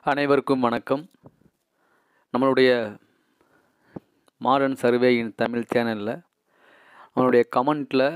அனைவருக்கும் வணக்கம் நம்மளுடைய மாடர்ன் சர்வே இன் தமிழ் சேனலில் நம்மளுடைய கமெண்ட்டில்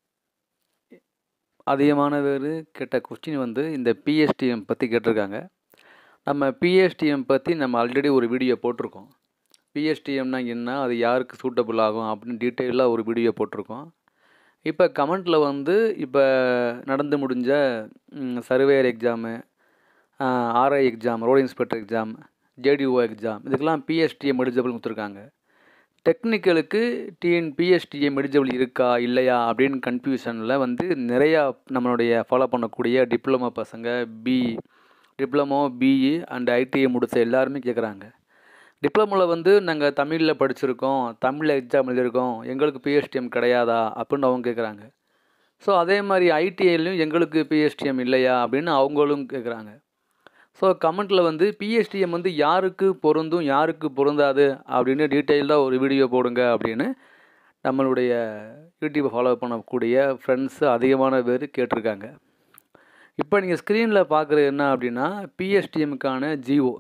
அதிகமான பேர் கேட்ட கொஸ்டின் வந்து இந்த பிஎஸ்டிஎம் பற்றி கேட்டிருக்காங்க நம்ம பிஎஸ்டிஎம் பற்றி நம்ம ஆல்ரெடி ஒரு வீடியோ போட்டிருக்கோம் பிஎஸ்டிஎம்னா என்ன அது யாருக்கு சூட்டபுள் ஆகும் அப்படின்னு டீட்டெயிலாக ஒரு வீடியோ போட்டிருக்கோம் இப்போ கமெண்ட்டில் வந்து இப்போ நடந்து முடிஞ்ச surveyor exam R I exam road inspector exam J D O exam இதுக்கெல்லாம் பிஎஸ்டிஎம் எலிஜிபிள் கொடுத்துருக்காங்க டெக்னிக்கலுக்கு டிஎன் பிஎஸ்டிஎம் எலிஜிபிள் இருக்கா இல்லையா அப்படின்னு கன்ஃபியூஷனில் வந்து நிறையா நம்மளுடைய ஃபாலோ பண்ணக்கூடிய டிப்ளமோ பசங்க B diploma B E and I T I முடித்த எல்லாருமே கேட்குறாங்க டிப்ளமோவில் வந்து நாங்கள் தமிழில் படிச்சிருக்கோம் தமிழில் எக்ஸாம் எழுதியிருக்கோம் எங்களுக்கு பிஎஸ்டிஎம் கிடையாதா அப்படின்னு அவங்க கேட்குறாங்க ஸோ அதே மாதிரி ஐடிஐலையும் எங்களுக்கு பிஎஸ்டிஎம் இல்லையா அப்படின்னு அவங்களும் கேட்குறாங்க ஸோ கமெண்ட்டில் வந்து பிஎஸ்டிஎம் வந்து யாருக்கு பொருந்தும் யாருக்கு பொருந்தாது அப்படின்னு டீட்டெயிலாக ஒரு வீடியோ போடுங்க அப்படின்னு நம்மளுடைய யூடியூப்பை ஃபாலோ பண்ணக்கூடிய ஃப்ரெண்ட்ஸு அதிகமான பேர் கேட்டிருக்காங்க இப்போ நீங்கள் ஸ்க்ரீனில் பார்க்குறது என்ன அப்படின்னா பிஎஸ்டிஎம்முக்கான ஜிஓ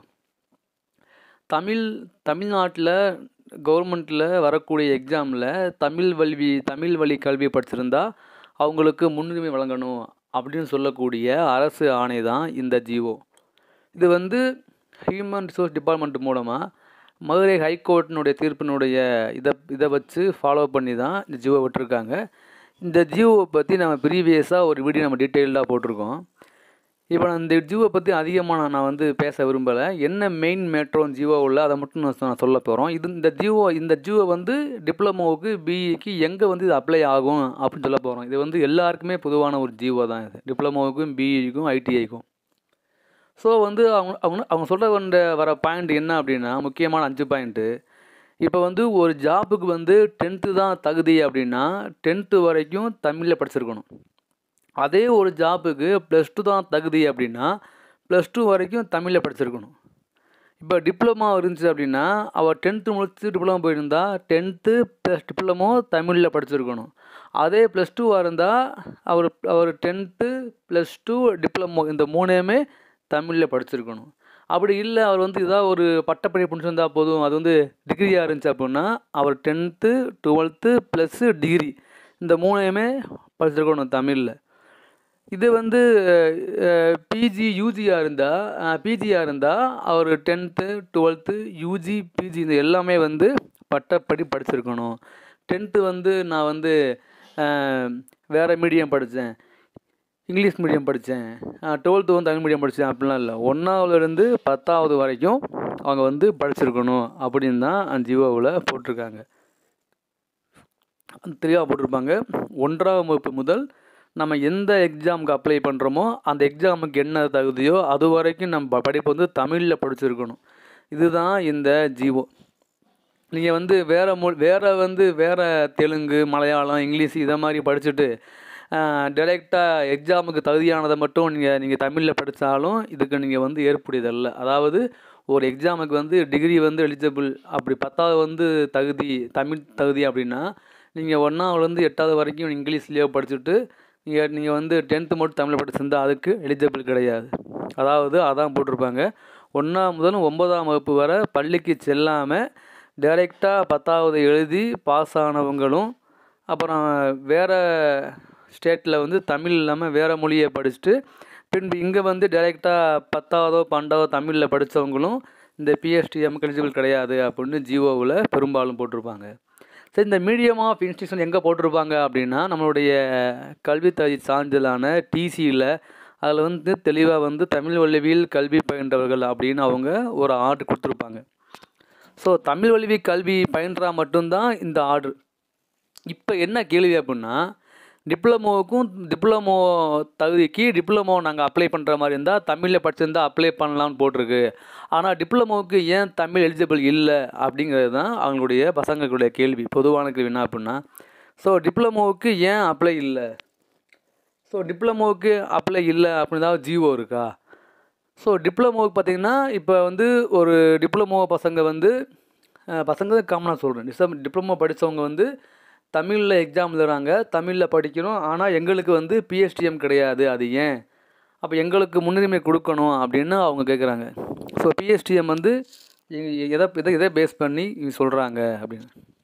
தமிழ் தமிழ்நாட்டில் கவர்மெண்ட்டில் வரக்கூடிய எக்ஸாமில் தமிழ் வல்வி தமிழ் வழி கல்வி படிச்சிருந்தா அவங்களுக்கு முன்னுரிமை வழங்கணும் அப்படின்னு சொல்லக்கூடிய அரசு ஆணை தான் இந்த ஜிஓ இது வந்து ஹியூமன் ரிசோர்ஸ் டிபார்ட்மெண்ட் மூலமாக மதுரை ஹைகோர்ட்டினுடைய தீர்ப்பினுடைய இதை இதை வச்சு ஃபாலோ பண்ணி தான் இந்த ஜிஓ விட்டுருக்காங்க இந்த ஜியோவை பற்றி நம்ம ப்ரீவியஸாக ஒரு வீடியோ நம்ம டீட்டெயில்டாக போட்டிருக்கோம் இப்போ நான் இந்த ஜியோவை பற்றி அதிகமாக நான் வந்து பேச விரும்பலை என்ன மெயின் மேட்ரோ ஜியோ உள்ள அதை மட்டும் நான் நான் சொல்ல போகிறோம் இது இந்த ஜியோ இந்த ஜியோ வந்து டிப்ளமோவுக்கு பிஇக்கு எங்கே வந்து இது அப்ளை ஆகும் அப்படின்னு சொல்ல போகிறோம் இது வந்து எல்லாருக்குமே பொதுவான ஒரு ஜியோ தான் இது டிப்ளமோவுக்கும் பிஇக்கும் ஐடிஐக்கும் ஸோ வந்து அவங்க அவங்க அவங்க சொல்ல வந்த வர பாயிண்ட் என்ன அப்படின்னா முக்கியமான அஞ்சு பாயிண்ட்டு இப்போ வந்து ஒரு ஜாபுக்கு வந்து டென்த்து தான் தகுதி அப்படின்னா டென்த்து வரைக்கும் தமிழில் படிச்சிருக்கணும் அதே ஒரு ஜாபுக்கு ப்ளஸ் டூ தான் தகுதி அப்படின்னா ப்ளஸ் டூ வரைக்கும் தமிழில் படிச்சிருக்கணும் இப்போ டிப்ளமா இருந்துச்சு அப்படின்னா அவள் டென்த்து முடிச்சு டிப்ளமோ போயிருந்தா டென்த்து ப்ளஸ் டிப்ளமோ தமிழில் படிச்சிருக்கணும் அதே ப்ளஸ் டூவாக இருந்தால் அவர் அவர் டென்த்து ப்ளஸ் டூ டிப்ளமோ இந்த மூணையுமே தமிழில் படிச்சிருக்கணும் அப்படி இல்லை அவர் வந்து ஏதாவது ஒரு பட்டப்படிப்பு முடிச்சிருந்தா போதும் அது வந்து டிகிரியாக இருந்துச்சு அப்படின்னா அவர் டென்த்து டுவெல்த்து ப்ளஸ்ஸு டிகிரி இந்த மூணையுமே படிச்சிருக்கணும் தமிழில் இது வந்து பிஜி யூஜியாக இருந்தால் பிஜியாக இருந்தால் அவர் டென்த்து டுவெல்த்து யூஜி பிஜி இந்த எல்லாமே வந்து பட்டப்படி படிச்சிருக்கணும் டென்த்து வந்து நான் வந்து வேறு மீடியம் படித்தேன் இங்கிலீஷ் மீடியம் படித்தேன் டுவெல்த்து வந்து தமிழ் மீடியம் படித்தேன் அப்படிலாம் இல்லை ஒன்றாவதுலேருந்து பத்தாவது வரைக்கும் அவங்க வந்து படிச்சிருக்கணும் அப்படின்னு தான் ஜியோவில் போட்டிருக்காங்க தெளிவாக போட்டிருப்பாங்க ஒன்றாம் வகுப்பு முதல் நம்ம எந்த எக்ஸாமுக்கு அப்ளை பண்ணுறோமோ அந்த எக்ஸாமுக்கு என்ன தகுதியோ அது வரைக்கும் நம்ம படிப்பு வந்து தமிழில் படிச்சிருக்கணும் இதுதான் இந்த ஜிஓ நீங்கள் வந்து வேறு மொ வேறு வந்து வேறு தெலுங்கு மலையாளம் இங்கிலீஷ் இதை மாதிரி படிச்சுட்டு டைரெக்டாக எக்ஸாமுக்கு தகுதியானதை மட்டும் நீங்கள் நீங்கள் தமிழில் படித்தாலும் இதுக்கு நீங்கள் வந்து ஏற்புடையதல்ல அதாவது ஒரு எக்ஸாமுக்கு வந்து டிகிரி வந்து எலிஜிபிள் அப்படி பத்தாவது வந்து தகுதி தமிழ் தகுதி அப்படின்னா நீங்கள் ஒன்றாவதுலேருந்து எட்டாவது வரைக்கும் இங்கிலீஷ்லேயோ படிச்சுட்டு நீங்கள் நீங்கள் வந்து டென்த்து மட்டும் தமிழில் படிச்சிருந்தால் அதுக்கு எலிஜிபிள் கிடையாது அதாவது அதான் போட்டிருப்பாங்க ஒன்றாம் முதல் ஒன்பதாம் வகுப்பு வரை பள்ளிக்கு செல்லாமல் டைரெக்டாக பத்தாவது எழுதி பாஸ் ஆனவங்களும் அப்புறம் வேறு ஸ்டேட்டில் வந்து தமிழ் இல்லாமல் வேறு மொழியை படிச்சுட்டு பின்பு இங்கே வந்து டைரெக்டாக பத்தாவதோ பன்னெண்டாவதோ தமிழில் படித்தவங்களும் இந்த பிஎஸ்டிஎம்க்கு எலிஜிபிள் கிடையாது அப்படின்னு ஜிஓவில் பெரும்பாலும் போட்டிருப்பாங்க சரி இந்த மீடியம் ஆஃப் இன்ஸ்டியூஷன் எங்கே போட்டிருப்பாங்க அப்படின்னா நம்மளுடைய கல்வி தகுதி சான்றிதழான டிசியில் அதில் வந்து தெளிவாக வந்து தமிழ் வல்லுவியல் கல்வி பயின்றவர்கள் அப்படின்னு அவங்க ஒரு ஆர்டர் கொடுத்துருப்பாங்க ஸோ தமிழ் வல்வி கல்வி பயின்றா மட்டும்தான் இந்த ஆர்டர் இப்போ என்ன கேள்வி அப்படின்னா டிப்ளமோவுக்கும் டிப்ளமோ தகுதிக்கு டிப்ளமோ நாங்கள் அப்ளை பண்ணுற மாதிரி இருந்தால் தமிழில் படிச்சிருந்தால் அப்ளை பண்ணலாம்னு போட்டிருக்கு ஆனால் டிப்ளமோவுக்கு ஏன் தமிழ் எலிஜிபிள் இல்லை அப்படிங்கிறது தான் அவங்களுடைய பசங்களுடைய கேள்வி பொதுவான கேள்வி என்ன அப்படின்னா ஸோ டிப்ளமோவுக்கு ஏன் அப்ளை இல்லை ஸோ டிப்ளமோவுக்கு அப்ளை இல்லை அப்படின்னு தான் ஜிஓ இருக்கா ஸோ டிப்ளமோவுக்கு பார்த்திங்கன்னா இப்போ வந்து ஒரு டிப்ளமோ பசங்க வந்து பசங்க காமனாக சொல்கிறேன் டிசம் டிப்ளமோ படித்தவங்க வந்து தமிழில் எக்ஸாம் எழுதுறாங்க தமிழில் படிக்கணும் ஆனால் எங்களுக்கு வந்து பிஎஸ்டிஎம் கிடையாது அது ஏன் அப்போ எங்களுக்கு முன்னுரிமை கொடுக்கணும் அப்படின்னு அவங்க கேட்குறாங்க ஸோ பிஎஸ்டிஎம் வந்து எ- எதை எதை எதை பேஸ் பண்ணி இது சொல்கிறாங்க அப்படின்னு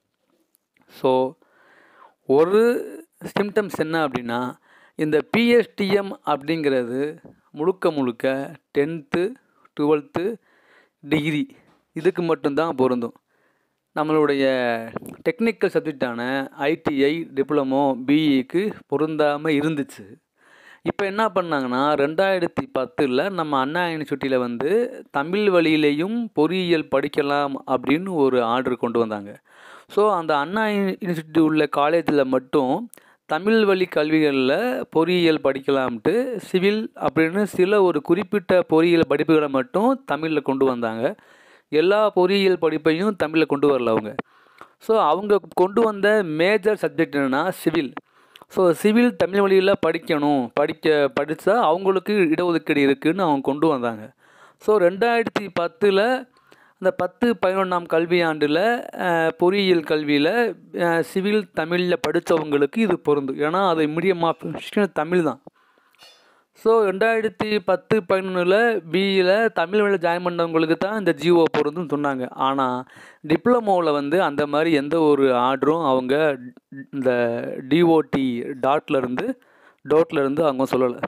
ஸோ ஒரு சிம்டம்ஸ் என்ன அப்படின்னா இந்த பிஎஸ்டிஎம் அப்படிங்கிறது முழுக்க முழுக்க டென்த்து டுவெல்த்து டிகிரி இதுக்கு மட்டும்தான் பொருந்தும் நம்மளுடைய டெக்னிக்கல் சப்ஜெக்டான ஐடிஐ டிப்ளமோ பிஇக்கு பொருந்தாமல் இருந்துச்சு இப்போ என்ன பண்ணாங்கன்னா ரெண்டாயிரத்தி பத்தில் நம்ம அண்ணா யூனிவர்சிட்டியில் வந்து தமிழ் வழியிலையும் பொறியியல் படிக்கலாம் அப்படின்னு ஒரு ஆர்டர் கொண்டு வந்தாங்க ஸோ அந்த அண்ணா யூனிவர்சிட்டி உள்ள காலேஜில் மட்டும் தமிழ் வழி கல்விகளில் பொறியியல் படிக்கலாம்ட்டு சிவில் அப்படின்னு சில ஒரு குறிப்பிட்ட பொறியியல் படிப்புகளை மட்டும் தமிழில் கொண்டு வந்தாங்க எல்லா பொறியியல் படிப்பையும் தமிழில் கொண்டு வரல அவங்க ஸோ அவங்க கொண்டு வந்த மேஜர் சப்ஜெக்ட் என்னென்னா சிவில் ஸோ சிவில் தமிழ் வழியில் படிக்கணும் படிக்க படித்தா அவங்களுக்கு இடஒதுக்கீடு இருக்குதுன்னு அவங்க கொண்டு வந்தாங்க ஸோ ரெண்டாயிரத்தி பத்தில் அந்த பத்து பதினொன்றாம் கல்வியாண்டில் அஹ், பொறியியல் கல்வியில் அஹ், சிவில் தமிழில் படித்தவங்களுக்கு இது பொருந்தும் ஏன்னா அது மீடியம் ஆஃப் தமிழ் தான் ஸோ ரெண்டாயிரத்தி பத்து பதினொன்றில் பிஇயில் தமிழ் வழியில் ஜாயின் பண்ணவங்களுக்கு தான் இந்த ஜிஓ பொருந்துன்னு சொன்னாங்க ஆனால் டிப்ளமோவில் வந்து அந்த மாதிரி எந்த ஒரு ஆர்டரும் அவங்க இந்த டிஓடி டாட்லேருந்து டோட்லேருந்து அவங்க சொல்லலை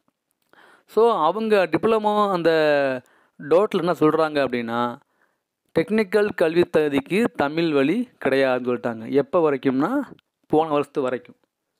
ஸோ அவங்க டிப்ளமோ அந்த டோட்டில் என்ன சொல்கிறாங்க அப்படின்னா டெக்னிக்கல் கல்வி தகுதிக்கு தமிழ் வழி கிடையாதுன்னு சொல்லிட்டாங்க எப்போ வரைக்கும்னா போன வருஷத்து வரைக்கும்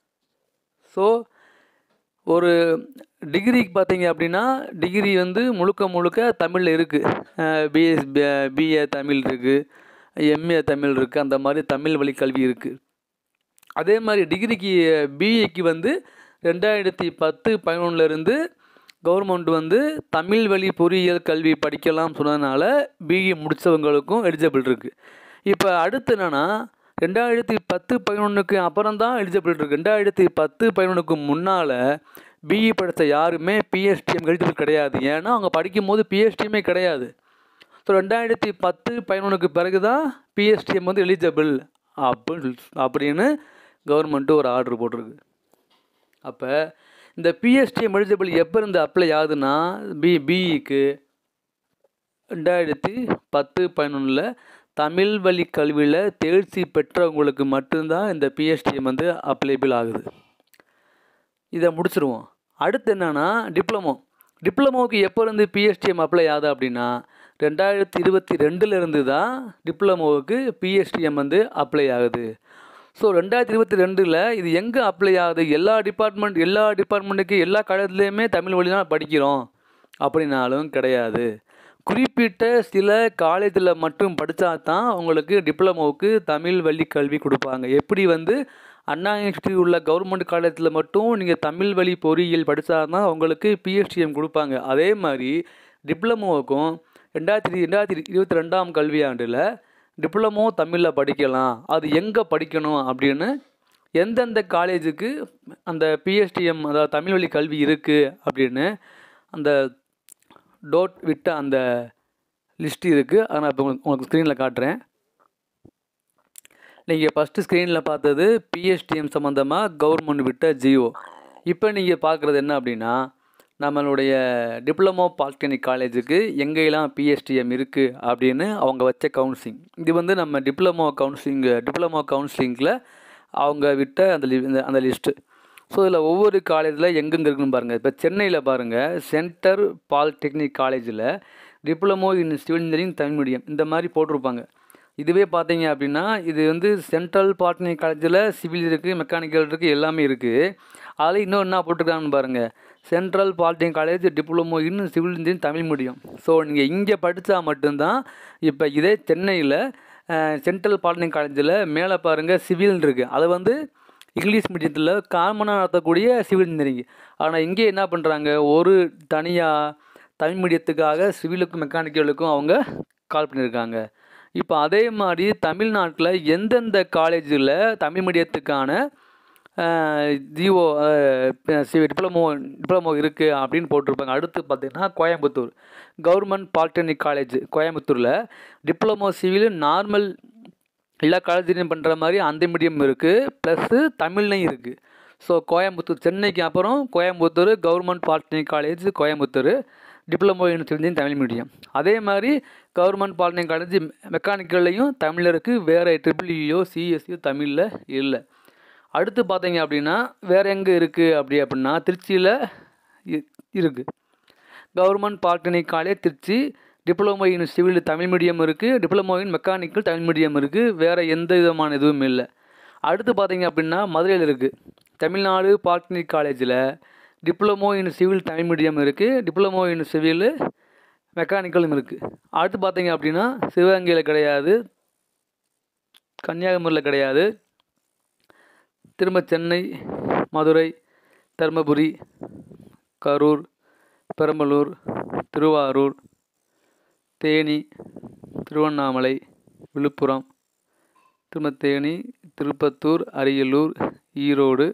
ஸோ ஒரு டிகிரிக்கு பார்த்தீங்க அப்படின்னா டிகிரி வந்து முழுக்க முழுக்க தமிழில் இருக்குது பிஎஸ் பிஏ தமிழ் இருக்குது எம்ஏ தமிழ் இருக்குது அந்த மாதிரி தமிழ் வழி கல்வி இருக்குது அதே மாதிரி டிகிரிக்கு பிஏக்கு வந்து ரெண்டாயிரத்தி பத்து பதினொன்றுலேருந்து கவர்மெண்ட் வந்து தமிழ் வழி பொறியியல் கல்வி படிக்கலாம் சொன்னதுனால பிஇ முடித்தவங்களுக்கும் எலிஜிபிள் இருக்குது இப்போ அடுத்து என்னென்னா ரெண்டாயிரத்தி பத்து பதினொன்றுக்கு அப்புறம் தான் எலிஜிபிள் இருக்குது ரெண்டாயிரத்தி பத்து பதினொன்றுக்கு முன்னால் பிஇ படித்த யாருமே பிஎஸ்டிஎம் எலிஜிபிள் கிடையாது ஏன்னா அவங்க படிக்கும் போது பிஎஸ்டிஎம்மே கிடையாது ஸோ ரெண்டாயிரத்தி பத்து பதினொன்றுக்கு பிறகு தான் பிஎஸ்டிஎம் வந்து எலிஜிபிள் அப்படின்னு சொல்லி- அப்படின்னு கவர்மெண்ட்டு ஒரு ஆர்டர் போட்டிருக்கு அப்போ இந்த பிஎஸ்டிஎம் எலிஜிபிள் எப்போ இருந்து அப்ளை ஆகுதுன்னா பி பிஇக்கு ரெண்டாயிரத்தி பத்து பதினொன்றில் தமிழ் வழி கல்வியில் தேர்ச்சி பெற்றவங்களுக்கு மட்டும்தான் இந்த பிஎஸ்டிஎம் வந்து அப்ளைபிள் ஆகுது இதை முடிச்சிருவோம் அடுத்து என்னன்னா டிப்ளமோ டிப்ளமோவுக்கு எப்போ இருந்து பிஎஸ்டிஎம் அப்ளை ஆகுது அப்படின்னா ரெண்டாயிரத்தி இருபத்தி ரெண்டுலேருந்து தான் டிப்ளமோவுக்கு பிஎஸ்டிஎம் வந்து அப்ளை ஆகுது ஸோ ரெண்டாயிரத்தி இருபத்தி ரெண்டில் இது எங்கே அப்ளை ஆகுது எல்லா டிபார்ட்மெண்ட் எல்லா டிபார்ட்மெண்ட்டுக்கு எல்லா காலேஜ்லேயுமே தமிழ் வழி தான் படிக்கிறோம் அப்படின்னாலும் கிடையாது குறிப்பிட்ட சில காலேஜில் மட்டும் படித்தா தான் உங்களுக்கு டிப்ளமோவுக்கு தமிழ் வழி கல்வி கொடுப்பாங்க எப்படி வந்து அண்ணா யூனிவர்சிட்டி உள்ள கவர்மெண்ட் காலேஜில் மட்டும் நீங்கள் தமிழ் வழி பொறியியல் படித்தா தான் உங்களுக்கு பிஎஸ்டிஎம் கொடுப்பாங்க அதே மாதிரி டிப்ளமோவுக்கும் ரெண்டாயிரத்தி ரெண்டாயிரத்தி இருபத்தி ரெண்டாம் கல்வியாண்டில் டிப்ளமோ தமிழில் படிக்கலாம் அது எங்கே படிக்கணும் அப்படின்னு எந்தெந்த காலேஜுக்கு அந்த பிஎஸ்டிஎம் அதாவது தமிழ் வழி கல்வி இருக்குது அப்படின்னு அந்த டோட் விட்ட அந்த லிஸ்ட் இருக்குது அதை நான் இப்போ உங்களுக்கு உங்களுக்கு ஸ்க்ரீனில் காட்டுறேன் நீங்கள் ஃபஸ்ட்டு ஸ்க்ரீனில் பார்த்தது பிஎஸ்டிஎம் சம்மந்தமாக கவர்மெண்ட் விட்ட ஜியோ இப்போ நீங்கள் பார்க்குறது என்ன அப்படின்னா நம்மளுடைய டிப்ளமோ பாலிடெக்னிக் காலேஜுக்கு எங்கெல்லாம் பிஎஸ்டிஎம் இருக்குது அப்படின்னு அவங்க வச்ச கவுன்சிலிங் இது வந்து நம்ம டிப்ளமோ கவுன்சிலிங் டிப்ளமோ கவுன்சிலிங்கில் அவங்க விட்ட அந்த லி- இந்த- அந்த லிஸ்ட்டு ஸோ இதில் ஒவ்வொரு காலேஜில் எங்கெங்கே இருக்குன்னு பாருங்கள் இப்போ சென்னையில் பாருங்கள் சென்டர் பாலிடெக்னிக் காலேஜில் diploma in civil engineering Tamil medium இந்த மாதிரி போட்டிருப்பாங்க இதுவே பார்த்தீங்க அப்படின்னா இது வந்து சென்ட்ரல் பாலிடெக்னிக் காலேஜில் சிவில் இருக்குது மெக்கானிக்கல் இருக்குது எல்லாமே இருக்குது அதில் இன்னும் என்ன போட்டிருக்காங்கன்னு பாருங்கள் central polytechnic college diploma in civil engineering Tamil medium so நீங்கள் இங்கே படித்தா மட்டும்தான் இப்போ இதே சென்னையில் சென்ட்ரல் பாலிடெக்னிக் காலேஜில் மேலே பாருங்கள் சிவில் இருக்குது அது வந்து இங்கிலீஷ் மீடியத்தில் காமனாக நடத்தக்கூடிய சிவில் இன்ஜினியரிங் ஆனால் இங்கே என்ன பண்ணுறாங்க ஒரு தனியாக தமிழ் மீடியத்துக்காக சிவிலுக்கும் மெக்கானிக்கலுக்கும் அவங்க கால் பண்ணியிருக்காங்க இப்போ அதே மாதிரி தமிழ்நாட்டில் எந்தெந்த காலேஜில் தமிழ் மீடியத்துக்கான ஜிஓ டிப்ளமோ டிப்ளமோ இருக்குது அப்படின்னு போட்டிருப்பாங்க அடுத்து பார்த்தீங்கன்னா கோயம்புத்தூர் கவர்மெண்ட் பாலிடெக்னிக் காலேஜ் கோயம்புத்தூரில் டிப்ளமோ சிவில் நார்மல் எல்லா காலேஜ்லையும் பண்ணுற மாதிரி அந்த மீடியம் இருக்குது ப்ளஸ்ஸு தமிழ்லையும் இருக்குது ஸோ கோயம்புத்தூர் சென்னைக்கு அப்புறம் Coimbatore government polytechnic college Coimbatore diploma in civil engineering Tamil medium அதே மாதிரி கவர்மெண்ட் பாலிடெக்னிக் காலேஜ் மெக்கானிக்கல்லையும் தமிழில் இருக்குது வேறு ட்ரிபிள்இயோ சிஎஸ்சியோ தமிழில் இல்லை அடுத்து பார்த்தீங்க அப்படின்னா வேறு எங்கே இருக்குது அப்படி அப்படின்னா திருச்சியில் இருக்குது government polytechnic college Trichy diploma in civil Tamil medium இருக்குது diploma in mechanical Tamil medium இருக்குது வேறு எந்த விதமான இதுவும் இல்லை அடுத்து பார்த்தீங்க அப்படின்னா மதுரையில் இருக்குது தமிழ்நாடு பாலிடெக்னிக் காலேஜில் diploma in civil Tamil medium இருக்குது டிப்ளமோ இன் சிவில் மெக்கானிக்கலும் இருக்குது அடுத்து பார்த்தீங்க அப்படின்னா சிவகங்கையில் கிடையாது கன்னியாகுமரியில் கிடையாது திரும்ப சென்னை மதுரை தருமபுரி கரூர் பெரம்பலூர் திருவாரூர் தேனி திருவண்ணாமலை விழுப்புரம் திரும்ப தேனி திருப்பத்தூர் அரியலூர் ஈரோடு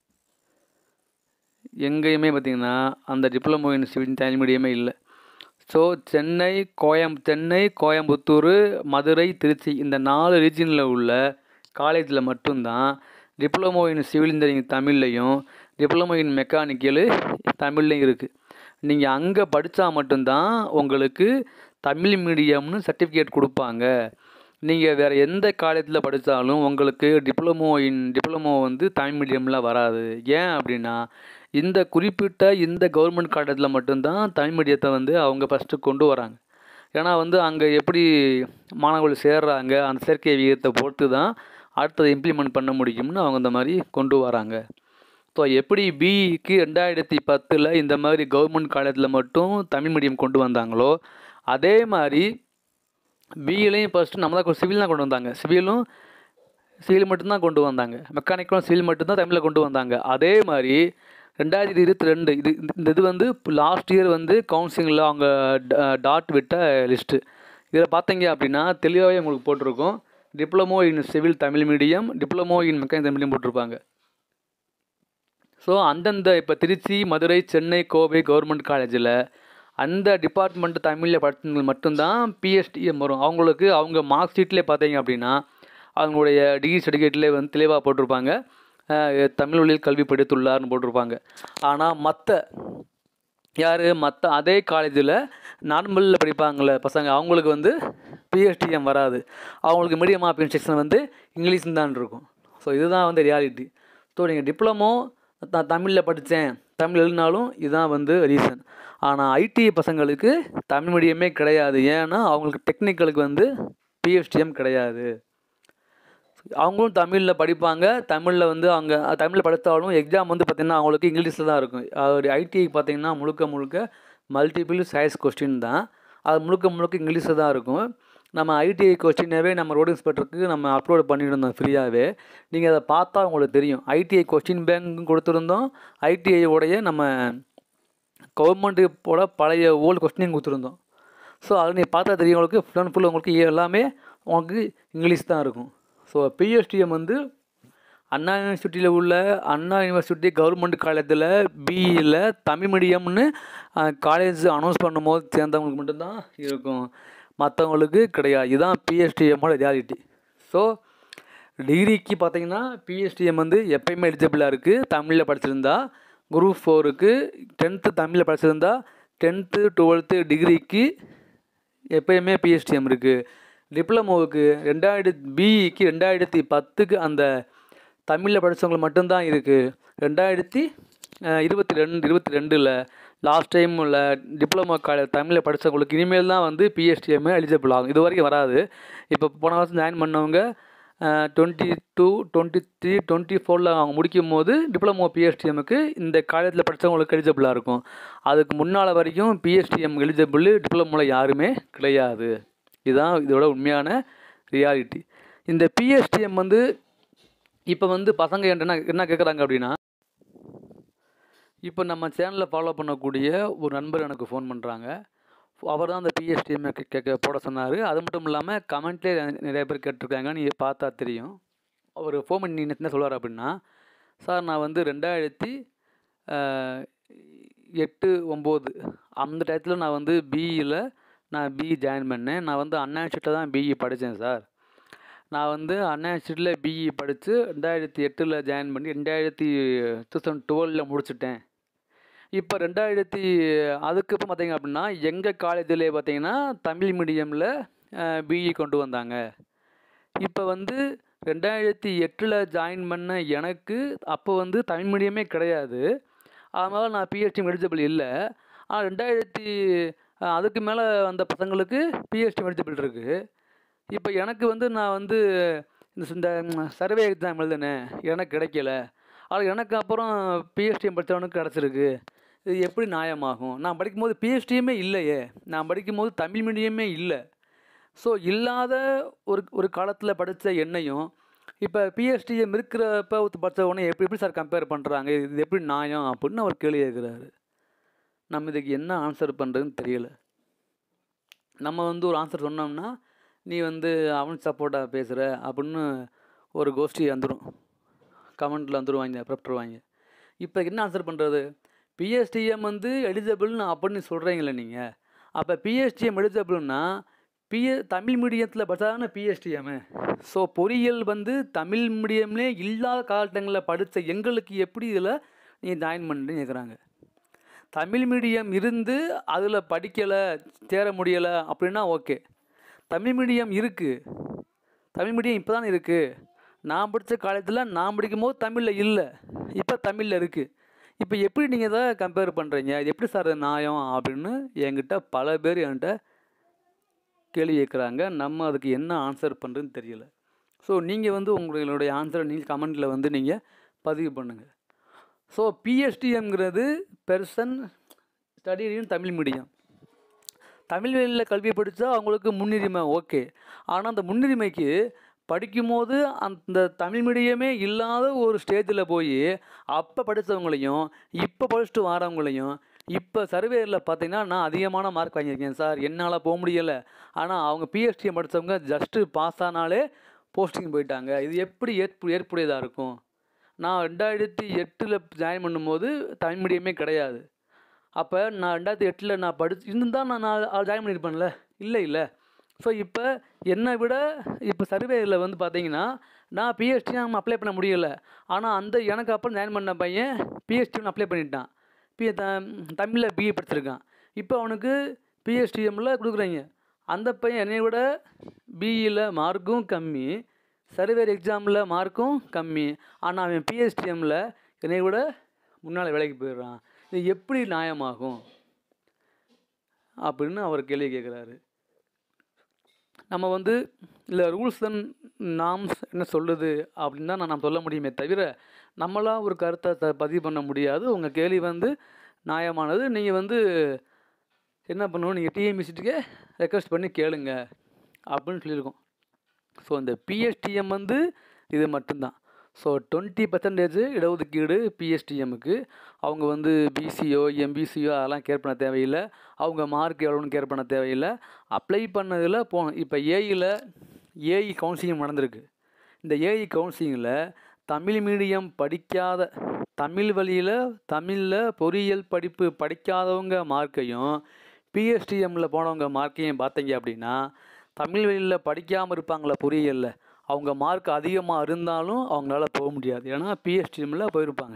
எங்கேயுமே பார்த்திங்கன்னா அந்த டிப்ளமோ இன் சிவில் தமிழ் மீடியமே இல்லை ஸோ சென்னை கோயம் சென்னை கோயம்புத்தூர் மதுரை திருச்சி இந்த நாலு ரீஜனில் உள்ள காலேஜில் மட்டும்தான் டிப்ளமோ இன் சிவில் இன்ஜினியரிங் தமிழ்லையும் டிப்ளமோ இன் மெக்கானிக்கலு தமிழ்லையும் இருக்குது நீங்கள் அங்கே படித்தா மட்டும்தான் உங்களுக்கு தமிழ் மீடியம்னு சர்டிஃபிகேட் கொடுப்பாங்க நீங்கள் வேறு எந்த காலேஜில் படித்தாலும் உங்களுக்கு டிப்ளமோ இன் டிப்ளமோ வந்து தமிழ் மீடியமில் வராது ஏன் அப்படின்னா இந்த குறிப்பிட்ட இந்த கவர்மெண்ட் காலேஜில் மட்டும்தான் தமிழ் மீடியத்தை வந்து அவங்க ஃபஸ்ட்டு கொண்டு வராங்க ஏன்னா வந்து அங்கே எப்படி மாணவர்கள் சேர்றாங்க அந்த சேர்க்கை விகிதத்தை பொறுத்து தான் அடுத்ததை இம்ப்ளிமெண்ட் பண்ண முடியும்னு அவங்க இந்த மாதிரி கொண்டு வராங்க ஸோ எப்படி பிஇக்கு ரெண்டாயிரத்தி பத்தில் இந்த மாதிரி கவர்மெண்ட் காலேஜில் மட்டும் தமிழ் மீடியம் கொண்டு வந்தாங்களோ அதே மாதிரி பிஇலையும் ஃபஸ்ட்டு நம்ம தான் சிவில் தான் கொண்டு வந்தாங்க சிவிலும் சிவில் மட்டும்தான் கொண்டு வந்தாங்க மெக்கானிக்கலும் சிவில் மட்டும்தான் தமிழில் கொண்டு வந்தாங்க அதே மாதிரி ரெண்டாயிரத்தி இருபத்தி ரெண்டு இது இந்த இது வந்து லாஸ்ட் இயர் வந்து கவுன்சிலிங்கில் அவங்க டாட் விட்ட லிஸ்ட்டு இதில் பார்த்தீங்க அப்படின்னா தெளிவாகவே உங்களுக்கு போட்டிருக்கோம் diploma in civil Tamil medium diploma in mechanic Tamil medium போட்டிருப்பாங்க ஸோ அந்தந்த இப்போ திருச்சி மதுரை சென்னை கோவை கவர்மெண்ட் காலேஜில் அந்த டிபார்ட்மெண்ட் தமிழில் படித்தவங்க மட்டும்தான் பிஎஸ்டிஎம் வரும் அவங்களுக்கு அவங்க மார்க் ஷீட்லேயே பார்த்தீங்க அப்படின்னா அவங்களுடைய டிகிரி சர்டிஃபிகேட்லேயே வந்து தெளிவாக போட்டிருப்பாங்க தமிழ் வழியில் கல்வி படித்துள்ளார்னு போட்டிருப்பாங்க ஆனால் மற்ற யார் மற்ற அதே காலேஜில் நார்மலில் படிப்பாங்களே பசங்க அவங்களுக்கு வந்து பிஎஸ்டிஎம் வராது அவங்களுக்கு மீடியம் ஆஃப் இன்ஸ்ட்ரக்ஷன் வந்து இங்கிலீஷ் தான் இருக்கும் ஸோ இதுதான் வந்து ரியாலிட்டி ஸோ நீங்கள் டிப்ளமோ நான் தமிழில் படித்தேன் தமிழ் எழுதினாலும் இதுதான் வந்து ரீசன் ஆனால் ஐடி பசங்களுக்கு தமிழ் மீடியமே கிடையாது ஏன்னா அவங்களுக்கு டெக்னிக்கலுக்கு வந்து பிஎஸ்டிஎம் கிடையாது அவங்களும் தமிழில் படிப்பாங்க தமிழில் வந்து அவங்க தமிழில் படித்தாலும் எக்ஸாம் வந்து பார்த்திங்கன்னா அவங்களுக்கு இங்கிலீஷில் தான் இருக்கும் ஒரு ஐடிஐ பார்த்திங்கன்னா முழுக்க முழுக்க மல்டிபிள் சாய்ஸ் கொஸ்டின் தான் அது முழுக்க முழுக்க இங்கிலீஷில் தான் இருக்கும் நம்ம ஐடிஐ கொஸ்டினாவே நம்ம ரோடு இன்ஸ்பெக்டருக்கு நம்ம அப்லோட் பண்ணியிருந்தோம் ஃப்ரீயாகவே நீங்கள் அதை பார்த்தா உங்களுக்கு தெரியும் ஐடிஐ கொஸ்டின் பேங்க்கும் கொடுத்துருந்தோம் ஐடிஐ உடைய நம்ம கவர்மெண்ட்டுப்போட பழைய ஓல்டு கொஸ்டினையும் கொடுத்துருந்தோம் ஸோ அது நீ பார்த்தா தெரியும் உங்களுக்கு ஃபுல் அண்ட் ஃபுல் உங்களுக்கு எல்லாமே உங்களுக்கு இங்கிலீஷ் தான் இருக்கும் ஸோ பிஎஸ்டிஎம் வந்து அண்ணா யூனிவர்சிட்டியில் உள்ள அண்ணா யூனிவர்சிட்டி கவர்மெண்ட் காலேஜில் பிஇயில் தமிழ் மீடியம்னு காலேஜ் அனௌன்ஸ் பண்ணும்போது சேர்ந்தவங்களுக்கு மட்டும்தான் இருக்கும் மற்றவங்களுக்கு கிடையாது இதுதான் பிஎஸ்டிஎம்மோட ரியாலிட்டி ஸோ டிகிரிக்கு பார்த்தீங்கன்னா பிஎஸ்டிஎம் வந்து எப்பயுமே எலிஜிபிளாக இருக்குது தமிழில் படிச்சிருந்தா குரூப் ஃபோருக்கு டென்த்து தமிழில் படிச்சிருந்தா டென்த்து டுவெல்த்து டிகிரிக்கு எப்பயுமே பிஎஸ்டிஎம் இருக்குது டிப்ளமோவுக்கு ரெண்டாயிரத்தி பிஇக்கு ரெண்டாயிரத்தி பத்துக்கு அந்த தமிழில் படித்தவங்களுக்கு மட்டும்தான் இருக்குது ரெண்டாயிரத்தி இருபத்தி ரெண்டு இருபத்தி ரெண்டில் லாஸ்ட் டைம் உள்ள டிப்ளமோ காலேஜ் தமிழில் படித்தவங்களுக்கு இனிமேல் தான் வந்து பிஎஸ்டிஎம் எலிஜிபிள் ஆகும் இது வரைக்கும் வராது இப்போ போன வருஷம் ஜாயின் பண்ணவங்க twenty two twenty three twenty ஃபோரில் அவங்க முடிக்கும் போது டிப்ளமோ பிஎஸ்டிஎம்முக்கு இந்த காலேஜில் படித்தவங்களுக்கு எலிஜிபிளாக இருக்கும் அதுக்கு முன்னால் வரைக்கும் பிஎஸ்டிஎம் எலிஜிபிள் டிப்ளமோவில் யாருமே கிடையாது இதுதான் இதோட உண்மையான ரியாலிட்டி இந்த பிஎஸ்டிஎம் வந்து இப்போ வந்து பசங்க என்ன என்ன கேட்குறாங்க அப்படின்னா இப்போ நம்ம சேனலில் ஃபாலோ பண்ணக்கூடிய ஒரு நண்பர் எனக்கு ஃபோன் பண்ணுறாங்க அவர் தான் அந்த பிஎஸ்டிஎம் கேட்க போட சொன்னார் அது மட்டும் இல்லாமல் கமெண்ட்லேயே நிறைய பேர் கேட்டிருக்காங்க நீ பார்த்தா தெரியும் அவர் ஃபோன் பண்ணி என்ன சொல்லுவார் அப்படின்னா சார் நான் வந்து ரெண்டாயிரத்தி எட்டு ஒம்பது அந்த டயத்தில் நான் வந்து பிஇயில் நான் பிஇ ஜாயின் பண்ணேன் நான் வந்து அண்ணா யூனிவர்சிட்டியில் தான் பிஇ படித்தேன் சார் நான் வந்து அண்ணா யூனிவர்சிட்டியில் பிஇ படித்து ரெண்டாயிரத்தி எட்டில் ஜாயின் பண்ணி ரெண்டாயிரத்தி டூ தௌசண்ட் டுவெலில் முடிச்சிட்டேன் இப்போ ரெண்டாயிரத்தி அதுக்கப்புறம் பார்த்தீங்க அப்படின்னா எங்கள் காலேஜில் பார்த்தீங்கன்னா தமிழ் மீடியமில் பிஇ கொண்டு வந்தாங்க இப்போ வந்து ரெண்டாயிரத்தி எட்டில் ஜாயின் பண்ண எனக்கு அப்போ வந்து தமிழ் மீடியமே கிடையாது அதனால் நான் பிஹெச்டி எலிஜிபிள் இல்லை ஆனால் ரெண்டாயிரத்தி அதுக்கு மேலே வந்த பசங்களுக்கு பிஹெச்டி எலிஜிபிள் இருக்குது இப்போ எனக்கு வந்து நான் வந்து இந்த இந்த சர்வே எக்ஸாம் எழுதினேன் எனக்கு கிடைக்கல ஆனால் எனக்கு அப்புறம் பிஹெச்டி படித்தவனுக்கு கிடச்சிருக்கு இது எப்படி நியாயமாகும் நான் படிக்கும்போது பிஹெச்டியுமே இல்லையே நான் படிக்கும்போது தமிழ் மீடியமே இல்லை ஸோ இல்லாத ஒரு ஒரு காலத்தில் படித்த என்னையும் இப்போ பிஹெச்டிஎம் இருக்கிறப்ப படித்த உடனே எப்படி எப்படி சார் கம்பேர் பண்ணுறாங்க இது எப்படி நியாயம் அப்படின்னு அவர் கேள்வி கேட்குறாரு நம்ம இதுக்கு என்ன ஆன்சர் பண்ணுறதுன்னு தெரியல நம்ம வந்து ஒரு ஆன்சர் சொன்னோம்னா நீ வந்து அவன் சப்போர்ட்டாக பேசுகிற அப்படின்னு ஒரு கோஷ்டி வந்துடும் கமெண்ட்டில் வந்துடுவாங்க ப்ரெப்டருவாங்க இப்போ என்ன ஆன்சர் பண்ணுறது பிஎஸ்டிஎம் வந்து எலிஜிபிள்னு அப்படின்னு சொல்கிறீங்களே நீங்கள் அப்போ பிஎஸ்டிஎம் எலிஜிபிள்னா பிஎ தமிழ் மீடியத்தில் படித்தாதானே பிஎஸ்டிஎம்மு ஸோ பொறியியல் வந்து தமிழ் மீடியம்லேயே இல்லாத காலகட்டங்களில் படித்த எங்களுக்கு எப்படி இதில் நீங்கள் ஜாயின் பண்ணுறேன்னு கேட்குறாங்க தமிழ் மீடியம் இருந்து அதில் படிக்கலை சேர முடியலை அப்படின்னா ஓகே தமிழ் மீடியம் இருக்குது தமிழ் மீடியம் இப்போ தான் இருக்குது நான் படித்த காலத்தில் நான் படிக்கும்போது தமிழில் இல்லை இப்போ தமிழில் இருக்குது இப்போ எப்படி நீங்கள் இதை கம்பேர் பண்ணுறீங்க இது எப்படி சார் இது நியாயம் அப்படின்னு என்கிட்ட பல பேர் என்கிட்ட கேள்வி கேட்குறாங்க நம்ம அதுக்கு என்ன ஆன்சர் பண்ணுறதுன்னு தெரியல ஸோ நீங்கள் வந்து உங்களுடைய ஆன்சரை நீங்கள் கமெண்ட்டில் வந்து நீங்கள் பதிவு பண்ணுங்கள் ஸோ பிஎஸ்டிஎம்ங்கிறது person study in Tamil medium Tamil வழியில் கல்வி படித்தா அவங்களுக்கு முன்னுரிமை ஓகே ஆனால் அந்த முன்னுரிமைக்கு படிக்கும்போது அந்த தமிழ் மீடியமே இல்லாத ஒரு ஸ்டேஜில் போய் அப்போ படித்தவங்களையும் இப்போ படிச்சுட்டு வரவங்களையும் இப்போ சர்வேயில் பார்த்தீங்கன்னா நான் அதிகமான மார்க் வாங்கியிருக்கேன் சார் என்னால் போக முடியலை ஆனால் அவங்க பிஹெச்டியை படித்தவங்க ஜஸ்ட்டு பாஸ் ஆனாலே போஸ்டிங் போயிட்டாங்க இது எப்படி ஏற்பு ஏற்புடையதாக இருக்கும் நான் ரெண்டாயிரத்தி எட்டில் ஜாயின் பண்ணும்போது தமிழ் மீடியமே கிடையாது அப்போ நான் ரெண்டாயிரத்தி எட்டில் நான் படிச்சு இருந்தால் நான் நான் ஜாயின் பண்ணியிருப்பேன்ல இல்லை இல்லை ஸோ இப்போ என்னை விட இப்போ சர்வேயில் வந்து பார்த்தீங்கன்னா நான் பிஹெச்டி நம்ம அப்ளை பண்ண முடியலை ஆனால் அந்த எனக்கு அப்புறம் ஜாயின் பண்ண பையன் பிஹெச்டி அப்ளை பண்ணிட்டான் பி த தமிழில் பிஏ படிச்சிருக்கான் இப்போ அவனுக்கு பிஹெச்டிஎம்மில் கொடுக்குறீங்க அந்த பையன் என்னை விட பிஇயில் மார்க்கும் கம்மி சர்வேர் எக்ஸாமில் மார்க்கும் கம்மி ஆனால் அவன் பிஹெச்டிஎம்மில் என்னை விட முன்னால் வேலைக்கு போயிடுறான் இது எப்படி நியாயமாகும் அப்படின்னு அவர் கேள்வி கேட்குறாரு நம்ம வந்து இல்லை ரூல்ஸ் அண்ட் நாம்ஸ் என்ன சொல்லுது அப்படின்னு தான் நான் சொல்ல முடியுமே தவிர நம்மளாக ஒரு கருத்தை த பதிவு பண்ண முடியாது உங்கள் கேள்வி வந்து நியாயமானது நீங்கள் வந்து என்ன பண்ணணும் நீங்கள் டிஎம்பிசிட்டுக்கே ரெக்வஸ்ட் பண்ணி கேளுங்க அப்படின்னு சொல்லியிருக்கோம் ஸோ இந்த பிஎஸ்டிஎம் வந்து இது மட்டும்தான் ஸோ டுவெண்ட்டி பர்சன்டேஜ் இடஒதுக்கீடு பிஎஸ்டிஎம்முக்கு அவங்க வந்து பிசிஓ எம்பிசிஓ அதெல்லாம் கேர் பண்ண தேவையில்லை அவங்க மார்க் எவ்வளோன்னு கேர் பண்ண தேவையில்லை அப்ளை பண்ணதில் போகணும் இப்போ ஏஇயில் ஏஇ கவுன்சிலிங் நடந்திருக்கு இந்த ஏஇ கவுன்சிலிங்கில் தமிழ் மீடியம் படிக்காத தமிழ் வழியில் தமிழில் பொறியியல் படிப்பு படிக்காதவங்க மார்க்கையும் பிஎஸ்டிஎம்மில் போனவங்க மார்க்கையும் பார்த்தீங்க அப்படின்னா தமிழ் வழியில் படிக்காமல் இருப்பாங்களே பொறியியலில் அவங்க மார்க் அதிகமாக இருந்தாலும் அவங்களால போக முடியாது ஏன்னா பிஎஸ்டிஎம்மில் போயிருப்பாங்க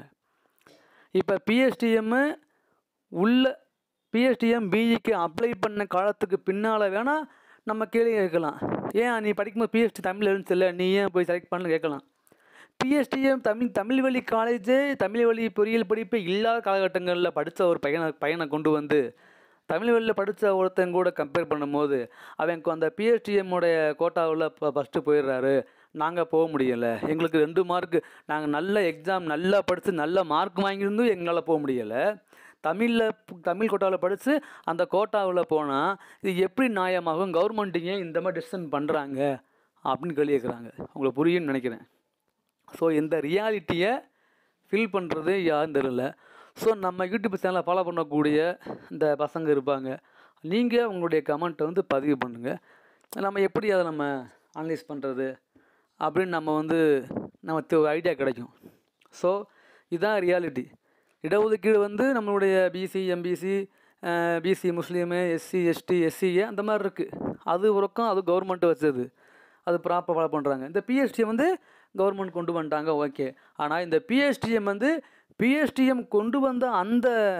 இப்போ பிஎஸ்டிஎம்மு உள்ள பிஎஸ்டிஎம் பிஇக்கு அப்ளை பண்ண காலத்துக்கு பின்னால் வேணால் நம்ம கேள்வி கேட்கலாம் ஏன் நீ படிக்கும்போது பிஎஸ்டி தமிழ் இருந்துச்சு நீ ஏன் போய் செலக்ட் பண்ணு கேட்கலாம் பிஎஸ்டிஎம் தமிழ் தமிழ் வழி காலேஜு தமிழ் வழி பொறியியல் படிப்பு இல்லாத காலகட்டங்களில் படித்த ஒரு பையனை பையனை கொண்டு வந்து தமிழ் வழியில் படித்த ஒருத்தன் கூட கம்பேர் பண்ணும்போது அவன் அந்த பிஎஸ்டிஎம்மோடைய கோட்டாவில் இப்போ ஃபஸ்ட்டு போயிடுறாரு நாங்கள் போக முடியலை எங்களுக்கு ரெண்டு மார்க்கு நாங்கள் நல்ல எக்ஸாம் நல்லா படித்து நல்ல மார்க் வாங்கியிருந்தும் எங்களால் போக முடியலை தமிழில் தமிழ் கோட்டாவில் படித்து அந்த கோட்டாவில் போனால் இது எப்படி நியாயமாகும் கவர்மெண்ட்டுங்க இந்த மாதிரி டிசிஷன் பண்ணுறாங்க அப்படின்னு கேள்வி கேட்குறாங்க உங்களுக்கு புரியும்னு நினைக்கிறேன் ஸோ இந்த ரியாலிட்டியை ஃபில் பண்ணுறது யாருன்னு தெரியல ஸோ நம்ம யூடியூப் சேனலை ஃபாலோ பண்ணக்கூடிய இந்த பசங்க இருப்பாங்க நீங்கள் உங்களுடைய கமெண்ட்டை வந்து பதிவு பண்ணுங்கள் நம்ம எப்படி அதை நம்ம அனலைஸ் பண்ணுறது அப்படின்னு நம்ம வந்து நமக்கு ஒரு ஐடியா கிடைக்கும் ஸோ இதுதான் ரியாலிட்டி இடஒதுக்கீடு வந்து நம்மளுடைய பிசி எம்பிசி பிசி முஸ்லீமு எஸ்சி எஸ்டி எஸ்சிஏ அந்த மாதிரி இருக்குது அது ஒரு பக்கம் அது கவர்மெண்ட் வச்சது அது ப்ராப்பர் ஃபாலோ பண்ணுறாங்க இந்த பிஎஸ்டிஎம் வந்து கவர்மெண்ட் கொண்டு வந்துட்டாங்க ஓகே ஆனால் இந்த பிஎஸ்டிஎம் வந்து பிஎஸ்டிஎம் கொண்டு வந்த அந்த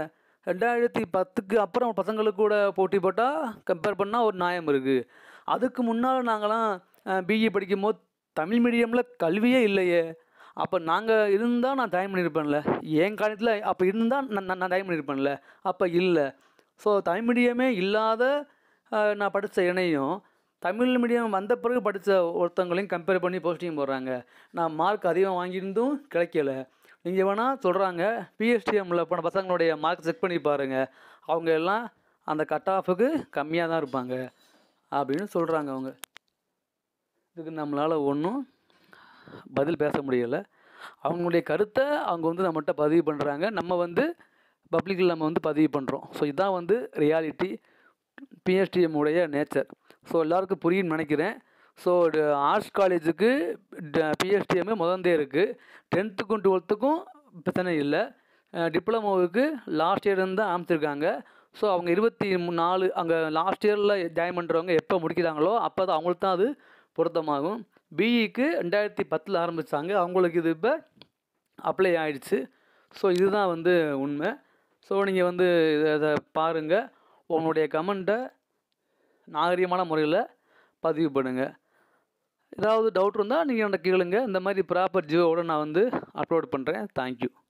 ரெண்டாயிரத்தி பத்துக்கு அப்புறம் பசங்களுக்கு கூட போட்டி போட்டால் கம்பேர் பண்ணால் ஒரு நியாயம் இருக்குது அதுக்கு முன்னால் நாங்களாம் பிஇ படிக்கும்போது தமிழ் மீடியமில் கல்வியே இல்லையே அப்போ நாங்கள் இருந்தால் நான் டைம் பண்ணியிருப்பேன்ல என் காலத்தில் அப்போ இருந்தால் நான் நான் டைம் பண்ணியிருப்பேன்ல அப்போ இல்லை ஸோ தமிழ் மீடியமே இல்லாத அஹ், நான் படித்த இணையும் தமிழ் மீடியம் வந்த பிறகு படித்த ஒருத்தவங்களையும் கம்பேர் பண்ணி போஸ்டிங் போடுறாங்க நான் மார்க் அதிகம் வாங்கியிருந்தும் கிடைக்கல நீங்கள் வேணால் சொல்கிறாங்க பிஎஸ்டிஎம்மில் போன பசங்களுடைய மார்க் செக் பண்ணி பாருங்கள் அவங்க எல்லாம் அந்த கட் ஆஃபுக்கு கம்மியாக தான் இருப்பாங்க அப்படின்னு சொல்கிறாங்க அவங்க இதுக்கு நம்மளால் ஒன்றும் பதில் பேச முடியலை அவங்களுடைய கருத்தை அவங்க வந்து நம்மகிட்ட பதிவு பண்ணுறாங்க நம்ம வந்து பப்ளிக்கில் நம்ம வந்து பதிவு பண்ணுறோம் ஸோ இதுதான் வந்து ரியாலிட்டி பிஎஸ்டிஎம் உடைய நேச்சர் ஸோ எல்லாருக்கும் புரியும்னு நினைக்கிறேன் ஸோ ஆர்ட்ஸ் காலேஜுக்கு பிஎஸ்டிஎம் முதந்தே இருக்குது டென்த்துக்கும் டுவெல்த்துக்கும் பிரச்சனை இல்லை டிப்ளமோவுக்கு லாஸ்ட் இயர் தான் ஆரம்பிச்சிருக்காங்க ஸோ அவங்க இருபத்தி மூ- நாலு அங்கே லாஸ்ட் இயரில் ஜாயின் பண்ணுறவங்க எப்போ முடிக்கிறாங்களோ அப்போ தான் அவங்களுக்கு தான் அது பொருத்தமாகும் பிஇக்கு ரெண்டாயிரத்தி பத்தில் ஆரம்பித்தாங்க அவங்களுக்கு இது இப்போ அப்ளை ஆயிடுச்சு ஸோ இதுதான் வந்து உண்மை ஸோ நீங்கள் வந்து இதை இதை பாருங்கள் உங்களுடைய கமெண்ட்டை நாகரிகமான முறையில் பதிவு பண்ணுங்கள் ஏதாவது டவுட் இருந்தால் நீங்கள் என்கிட்ட கேளுங்க இந்த மாதிரி ப்ராப்பர் ஜியோவோட நான் வந்து அப்லோட் பண்ணுறேன் தேங்க்யூ